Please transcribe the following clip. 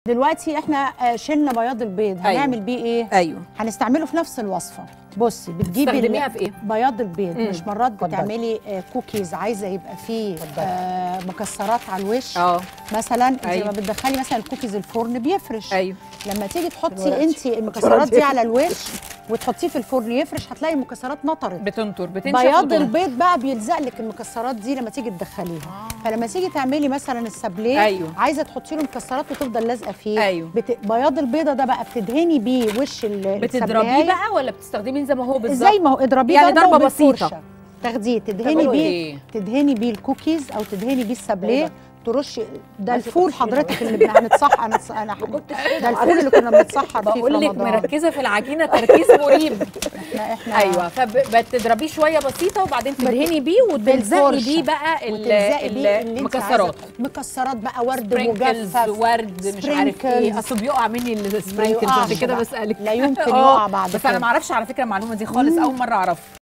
دلوقتي احنا آه، شلنا بياض البيض أيوة. هنعمل بيه ايه ايوه هنستعمله في نفس الوصفه بصي بتجيبي تستخدميها ال- في ايه؟ بياض البيض مم. مش مرات اتفضلي. بتعملي آه، كوكيز عايزه يبقى فيه اتفضلي. آه، مكسرات على الوش اه مثلا انت أيوة. لما بتدخلي مثلا الكوكيز الفرن بيفرش ايوه لما تيجي تحطي دلوقتي. انت المكسرات دي على الوش وتحطيه في الفرن يفرش هتلاقي المكسرات نطرت بتنطر بتنشف بياض وتنطر. البيض بقى بيلزق لك المكسرات دي لما تيجي تدخليها فلما تيجي تعملي مثلا السابليه أيوة. عايزه تحطي له مكسرات وتفضل لازقه فيه أيوة. بت... بياض البيضه ده بقى بتدهني بيه وش ال- بتضربيه السابلية. بقى ولا بتستخدميه زي ما هو بالظبط؟ زي ما هو اضربيه يعني ضربة وبالفرشة. بسيطة. تاخديه تدهني تعملوا بيه إيه؟ تدهني بيه الكوكيز او تدهني بيه السابليه ده؟ ترشي ده عايزة الفول تفصيل حضرتك اللي هنتصح انا انا ده الفول اللي كنا بنتسحر فيه في بقول لك رمضان مركزه في العجينه تركيز مريب احنا احنا ايوه فبتضربيه شويه بسيطه وبعدين تدهني بيه وتلزقي بالفرشة. بيه بقى ال- وتلزقي ال- بيه اللي انت عايزة المكسرات تحطيه. مكسرات بقى ورد سبرينكلز مجفف ورد مش عارف ايه sprinkles. اصل بيقع مني ما السبرينكلز يقعش عشان كده بقى. بسالك لا يمكن آه، يقع بعد بس انا كده. ما اعرفش على فكره المعلومه دي خالص اول مره اعرفها